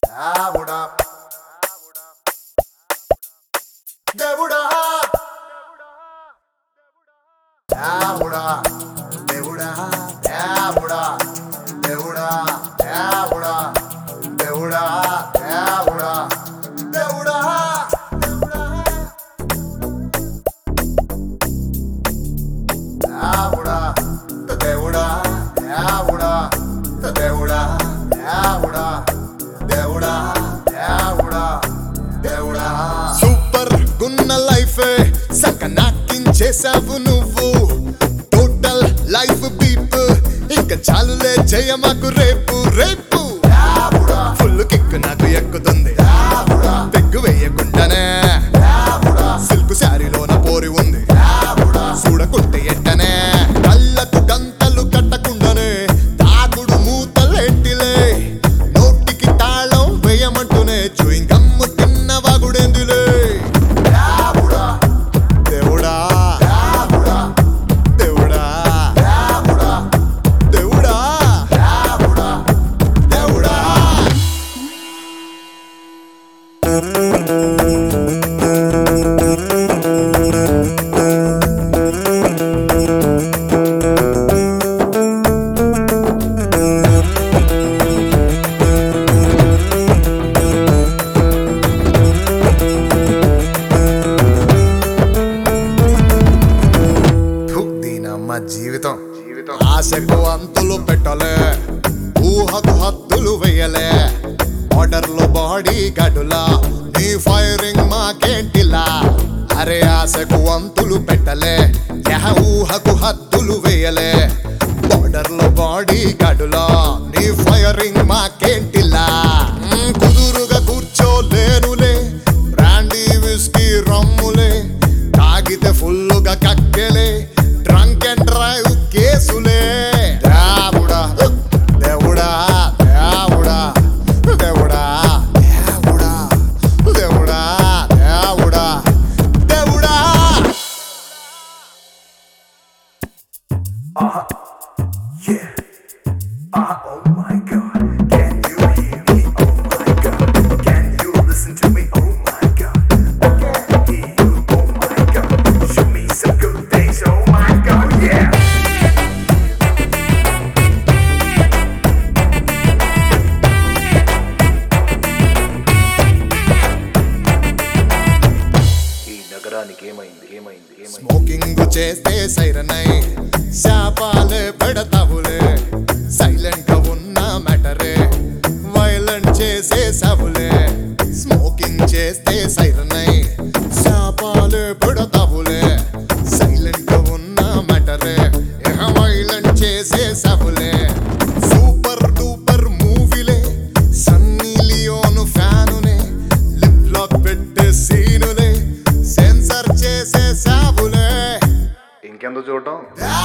దేవుడా దేవుడా దేవుడా దేవుడా దేవుడా దేవుడా దేవుడా దేవుడా దేవుడా దేవుడా దేవుడా దేవుడా దేవుడా దేవుడా దేవుడా దేవుడా దేవుడా దేవుడా సూపర్ గున్న లైఫ్ సక నాకించేసావు నువ్వు టోటల్ లైఫ్ బీప్ ఇంకా చాలులే జయ మాకు రేపు రేపు దేవుడా ఫుల్ కిక్ నాకు ఎక్కుతుంది దేవుడా పెగ్గు వేయకుండానే దేవుడా సిల్క్ శారీలోన పోరి ఉంది దేవుడా చూడకుంటే ఎట్టనే కళ్ళకు గంతలు కట్టకుండానే తాగుడు మూతలెట్టిలే నోటికి తాళం వేయమంటూనే చూయింగ్ గమ్ము తిన్న వాగుడేందులే దేవుడా దేవుడా దేవుడా దేవుడా దేవుడా దేవుడా దేవుడా దేవుడా థు, దీనమ్మ జీవితం జీవితం ఆశకు అంతులు పెట్టలే ఊహకు హద్దులు వేయలే ఆర్డర్లో బాడీ గడులా నీ ఫైరింగ్ మాకేంటిలా అరే ఆశకు అంతులు పెట్టలే యహ ఊహకు హద్దులు వేయలే బార్డర్లో బాడీ గడులా నీ ఫైరింగ్ మాకేంటిలా మ్, కుదురుగా కూర్చోలేనులే బ్రాండీ విస్కీ రమ్ములే తాగితే ఫుల్లుగా కక్కెలే డ్రంక్ అండ్ డ్రైవ్ కేసులే దేవుడా దేవుడా దేవుడా దేవుడా దేవుడా దేవుడా దేవుడా దేవుడా Yeah. Uh, oh my god. Can you hear me? Oh my god. Can you listen to me? Oh my god. I can hear you. Oh my god. Show me some good things. Oh my god. Yeah. ఈ నగరానికి ఏమైంది ఏమైంది ఏమైంది smoking చేస్తే సైరనై శాపాలే పెడతావులే silent గా ఉన్న మ్యాటరే violent చేసే సవులే స్మోకింగ్ చేస్తే సైరనై శాపాలే పెడతావులే సైలెంట్ గా ఉన్న మ్యాటరే వైలెంట్ చేసే సవులే సూపర్ డూపర్ మూవీలే సన్నీ లియోను ఫ్యానునే లిప్ లాక్ పెట్టే సీనులే సెన్సర్ చేసే సాబులే ఇంకెందుకు చూడటం దేవుడా